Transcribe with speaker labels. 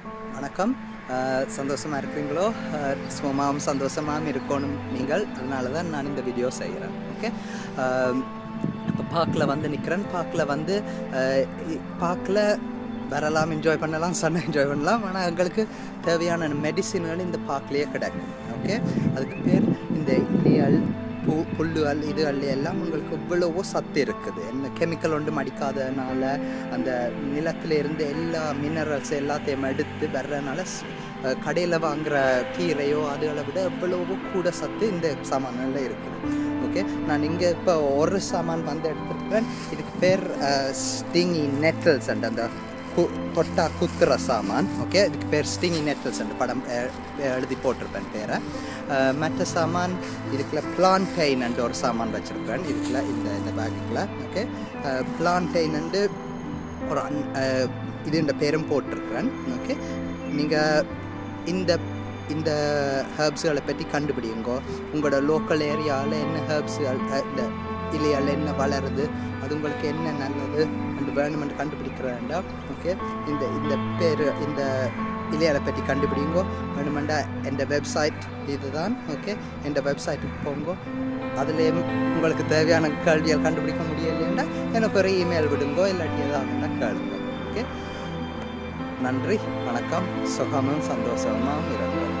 Speaker 1: வணக்கம் அஹ், சந்தோஷமா இருக்கிறீங்களோ அஹ், சுகமாகவும் சந்தோஷமாகவும் இருக்கணும் நீங்கள் அதனால தான் நான் இந்த வீடியோ செய்கிறேன் ஓகே இப்போ பார்க்கில் வந்து நிற்கிறேன் பார்க்கில் வந்து பார்க்கில் வரலாம் என்ஜாய் பண்ணலாம் சன் என்ஜாய் பண்ணலாம் ஆனால் எங்களுக்கு தேவையான மெடிசின்கள் இந்த பார்க்லேயே கிடைக்கும் ஓகே அதுக்கு பேர் இந்த இலையல் பூ புல்லுகள் இதுகள் எல்லாம் உங்களுக்கு இவ்வளவோ சத்து இருக்குது என்ன கெமிக்கல் ஒன்றும் அடிக்காதனால அந்த நிலத்துல இருந்து எல்லா மினரல்ஸ் எல்லாத்தையும் எடுத்து வர்றதுனால கடையில் வாங்குற கீரையோ அதுகளை விட எவ்வளவோ கூட சத்து இந்த சாமான்களில் இருக்குது ஓகே நான் இங்கே இப்போ ஒரு சாமான் வந்து எடுத்துருக்கேன் இதுக்கு பேர் ஸ்டிங்கி நெட்டல்ஸ் அண்ட் அந்த கு கொட்டா குத்துற சாமான் ஓகே இதுக்கு பேர் ஸ்டிங்கி நெட்டல்ஸ் அண்ட் படம் அஹ், எழுதி போட்டிருப்பேன் பேரை அஹ், மற்ற சாமான் இதுக்குள்ள பிளான்டைன் அண்ட் ஒரு சாமான் வச்சுருப்பேன் இதுக்குள்ள இந்த இந்த பேக்குக்குள்ள ஓகே பிளான்டைன் அண்டு ஒரு அன் அஹ், இதுன்ற பேரும் போட்டிருக்கிறேன் ஓகே நீங்கள் இந்த இந்த ஹெர்ப்ஸுகளை பற்றி கண்டுபிடிங்கோ உங்களோட லோக்கல் ஏரியாவில் என்ன ஹெர்ப்ஸுகள் இந்த இலையால் என்ன வளருது அது உங்களுக்கு என்ன நல்லது அண்ட் வேணுமென்று கண்டுபிடிக்கிற வேண்டாம் ஓகே இந்த இந்த பேர் இந்த இலையாலை பற்றி கண்டுபிடிங்கோ வேணுமெண்டா எந்த வெப்சைட் இதுதான் ஓகே எந்த வெப்சைட்டுக்கு போங்கோ அதுலேயும் உங்களுக்கு தேவையான கேள்வியால் கண்டுபிடிக்க முடியலைன்னா எனக்கு ஒரு இமெயில் விடுங்கோ இல்லாட்டி ஏதாவது கேளுங்க ஓகே நன்றி வணக்கம் சுகமும் சந்தோஷமும் இருங்கள்